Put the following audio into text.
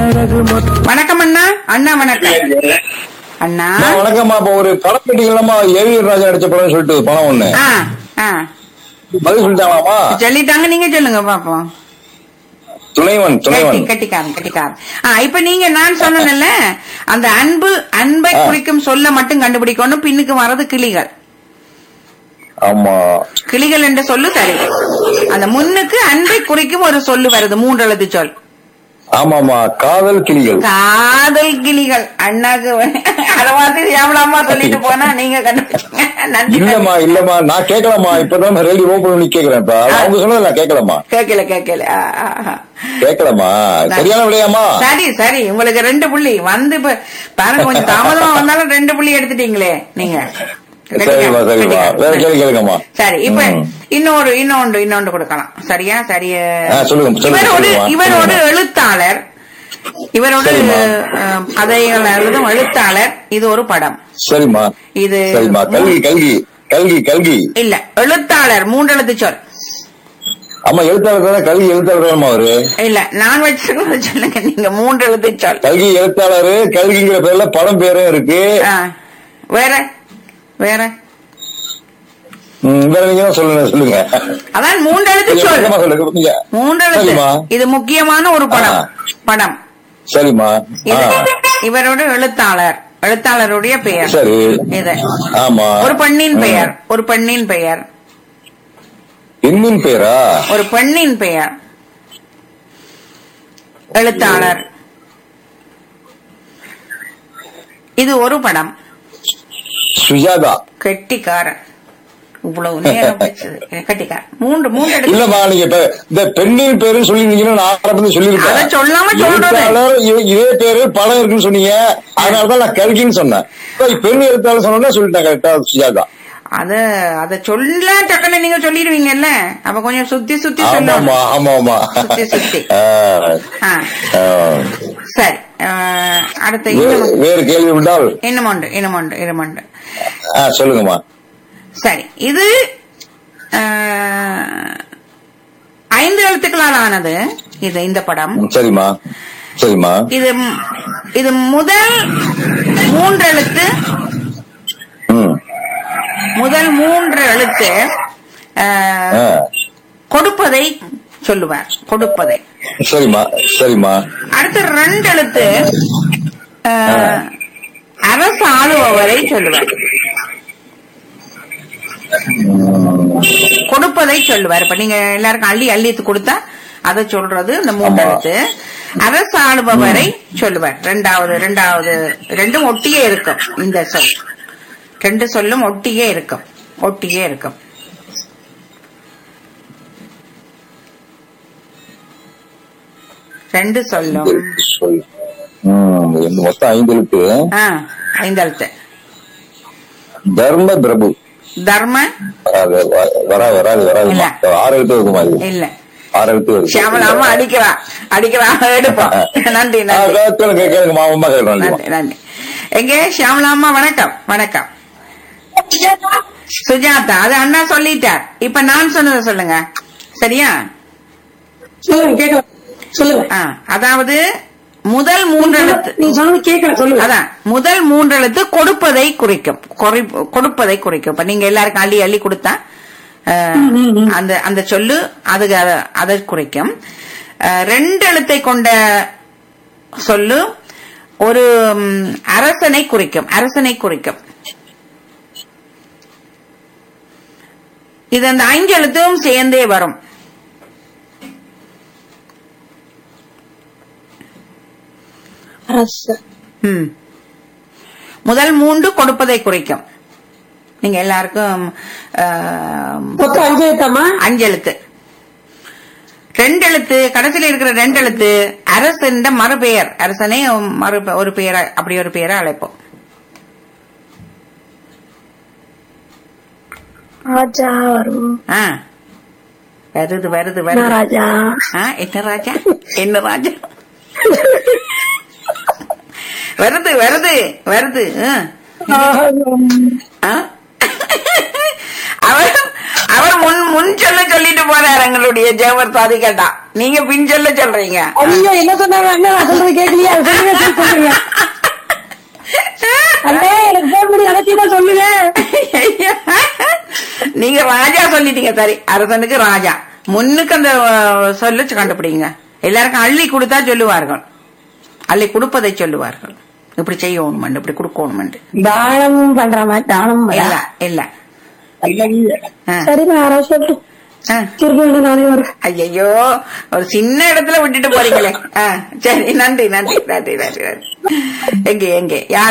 அழகு மொத்த வணக்கம் அண்ணா அண்ணா வணக்கம் அண்ணா அம்மா, வணக்கம்மா இப்ப ஒரு படம் கேட்டீங்களா ஏவிஎன் ராஜா நடிச்ச படம் சொல்லிட்டு படம் ஒண்ணு ஆ ஆ பதில் சொல்லிட்டாங்களாமா சொல்லிட்டாங்க நீங்க சொல்லுங்க பாப்போம் துணைவன் கட்டி துணைவன் கட்டிக்காரன் கட்டிக்காரன் ஆ இப்ப நீங்க நான் சொன்னேன்ல அந்த அன்பு அன்பை ஆ. குறிக்கும் சொல்ல மட்டும் கண்டுபிடிக்கணும் பின்னுக்கு வர்றது கிளிகள் ஆமா கிளிகள் என்று சொல்லு சரி அந்த முன்னுக்கு அன்பை குறிக்கும் ஒரு சொல்லு வருது மூன்று எழுத்து சொல் ஆமாமா காதல் கிளிகள் காதல் கிளிகள் அண்ணாக்கு அத மாதிரி அம்மா சொல்லிட்டு போனா நீங்க கண்டுபிடிச்சீங்க நன்றி இல்லம்மா இல்லம்மா நான் கேட்கலாமா இப்பதான் ரேடியோ ஓபன் பண்ணி கேக்குறேன் இப்ப அவங்க சொன்னது நான் கேட்கலாமா கேட்கல கேட்கல ஆ, ஆ, ஆ. கேட்கலாமா சரியான விடையாமா சரி சரி உங்களுக்கு ரெண்டு புள்ளி வந்து இப்ப பாருங்க கொஞ்சம் தாமதமா வந்தாலும் ரெண்டு புள்ளி எடுத்துட்டீங்களே நீங்க சரிம்மா சரிம்மா வேற கேள்வி கேளுங்கம்மா சரி இப்ப ம். இன்னொரு இன்னொன்று இன்னொன்று கொடுக்கலாம் சரியா சரிய ஆ, சொல்லுங்க, சொல்லுங்க, இவரோடு சொல்லுங்கம்மா. இவரோடு சொல்லுங்க. எழுத்தாளர் இவரோடு சரிம்மா. அஹ், கதைகள் எழுதும் எழுத்தாளர் இது ஒரு படம் சரிம்மா இது சரிம்மா கல்வி கல்வி கல்வி கல்வி இல்ல எழுத்தாளர் மூன்று எழுத்து சொல் ஆமா எழுத்தாளர் தானே கல்வி எழுத்தாளர் தானே அவரு இல்ல நான் வச்சிருக்கிறது சொல்லுங்க நீங்க மூன்று எழுத்து சொல் கல்வி எழுத்தாளர் கல்விங்கிற பேர்ல படம் பேரும் இருக்கு ஆ. வேற வேற ம், வேற நீங்க தான் சொல்லுங்க சொல்லுங்க அதான் மூன்று எழுத்து கொஞ்சம் சொல் விளக்கமா சொல்லுங்க நீங்க. மூன்று எழுத்து சரிம்மா இது முக்கியமான ஒரு படம் ஆ. படம் சரிம்மா இது ஆ, இவரோட எழுத்தாளர் எழுத்தாளருடைய பெயர் சரி இது ஆமா ஒரு பெண்ணின் பெயர் ஒரு பெண்ணின் பெயர் பெண்ணின் பேரா ஒரு பெண்ணின் பெயர் எழுத்தாளர் இது ஒரு படம் சுஜாதா கெட்டிக்காரன் இவ்வளவு நேரம் வச்சது கெட்டிக்காரன் மூன்று மூன்று எடுத்து இல்லம்மா நீங்க இப்ப இந்த பெண்ணின் பேருன்னு சொல்லிருந்தீங்கன்னா நான் ஆரம்பத்துல சொல்லிருக்கேன் அதை சொல்லாம சொல்றேன். எழுத்தாளர் இ- இதே பேரு படம் இருக்குன்னு சொன்னீங்க அதனாலதான் நான் கல்கின்னு சொன்னேன் இப்ப பெண் எழுத்தாளர் சொன்னா சொல்லிட்டேன் கரெக்டா சுஜாதா அத அத சொல்ல டக்குன்னு நீங்க சொல்லிடுவீங்கல்ல அப்ப கொஞ்சம் சுத்தி சுத்தி ஆமா சொல்லணும் ஆமா ஆமா ஆமா சுத்தி, சுத்தி. ஆ, ஆ, ஆ. சரி ஆஹ், அடுத்த வே- இன்னும் வேறு கேள்வி உண்டால் இன்னும் ஒன்று இன்னும் ஒன்று இன்னும் ஒன்று ஆ, சொல்லுங்கம்மா சரி இது ஆஹ், ஐந்து எழுத்துக்களால் ஆனது இது இந்த படம் ம், சரிம்மா சரிம்மா இது இது முதல் மூன்று எழுத்து ம் முதல் மூன்று எழுத்து ஆஹ், ஆ, கொடுப்பதை சொல்லுவார் கொடுப்பதை சரிம்மா சரிம்மா அடுத்து ரெண்டு எழுத்து ஆஹ், அரசு ஆளுபவரை சொல்லுவார் கொடுப்பதை சொல்லுவார் இப்ப நீங்க எல்லாருக்கும் அள்ளி அள்ளி கொடுத்தா அதை சொல்றது இந்த மூன்று ஆமா. எழுத்து அரசு ஆளுபவரை சொல்லுவார் ரெண்டாவது ரெண்டாவது ரெண்டும் ஒட்டியே இருக்கும் இந்த சொல் ரெண்டு சொல்லும் ஒட்டியே இருக்கும் ஒட்டியே இருக்கும் ரெண்டு சொல்லும் சொல் ம், இந்த மொத்தம் ஐந்து எழுத்து ஆ ஐந்து எழுத்து தர்ம பிரபு தர்ம வராது வ- வராது வராது வராது இல்ல. ஆறு எழுத்து வருமா இது இல்ல ஆறு எழுத்து வருது சியாமலாமா அடிக்கிறா அடிக்கிறா எடுப்போம் நன்றி ஆ, நன்றி கேளுங்க கேளுங்க மாமா கேளுங்க நன்றி நன்றி எங்க சியாமலாமா வணக்கம் வணக்கம் சுஜாதா அது அண்ணா சொல்லிட்டார் இப்ப நான் சொன்னதை சொல்லுங்க சரியா சொல்லுங்க கேட்கல சொல்லுங்க ஆ, அதாவது முதல் மூன்று எழுத்து நீங்க சொன்னது கேட்கல சொல்லுங்க அதான் முதல் மூன்று எழுத்து கொடுப்பதை குறிக்கும் குறை- கொடுப்பதை குறிக்கும் இப்ப நீங்க எல்லாருக்கும் அள்ளி அள்ளி கொடுத்தா அஹ், அந்த அந்த சொல்லு அது அத- அதை குறிக்கும் அஹ், ரெண்டு எழுத்தை கொண்ட சொல்லு ஒரு ம், அரசனை குறிக்கும் அரசனை குறிக்கும் இது அந்த ஐந்து எழுத்தும் சேர்ந்தே வரும் அரசு ம். முதல் மூன்று கொடுப்பதை குறிக்கும் நீங்க எல்லாருக்கும் அஹ், மொத்தம் அஞ்சு எழுத்தாமா அஞ்சு எழுத்து ரெண்டு எழுத்து கடைசியில இருக்கிற ரெண்டு எழுத்து அரசன் மறுபெயர் அரசனே மறு ஒரு பெயரை அப்படி ஒரு பெயரை அழைப்போம் ராஜா வரும் ஆ. வருது வருது என்ன வருது ராஜா ஆ, என்ன ராஜா என்ன ராஜா வருது வருது வருது ஆ. ஆ? அவர் அவர் முன் முன் சொல்ல சொல்லிட்டு போறார் எங்களுடைய ஜெவர் சாதிக்கட்டா நீங்க பின் சொல்ல சொல்றீங்க ஐயோ என்ன சொன்னாங்க அண்ணா நான் சொல்றது கேட்கலையா அது சொல்லுங்க சொல்லி சொல்லுங்க அண்ணே எனக்கு போன் பண்ணி அனைத்தையுமா சொல்லுங்க நீங்க ராஜா சொல்லிட்டீங்க சரி அரசனுக்கு ராஜா முன்னுக்கு அந்த அஹ், சொல்லு கண்டுபிடிங்க எல்லாருக்கும் அள்ளி கொடுத்தா சொல்லுவார்கள் அள்ளி கொடுப்பதை சொல்லுவார்கள் இப்படி செய்யணும் இப்படி கொடுக்கணும் தானம் பண்ற மாதிரி தானம் இல்ல இல்ல ஆ. சரிம்மா யாராவது சொல்லு ஆ. திருப்பி நானே வரேன் ஐயோ ஒரு சின்ன இடத்துல விட்டுட்டு போறீங்களே ஆ, சரி நன்றி நன்றி நன்றி நன்றி நன்றி எங்க எங்க யார்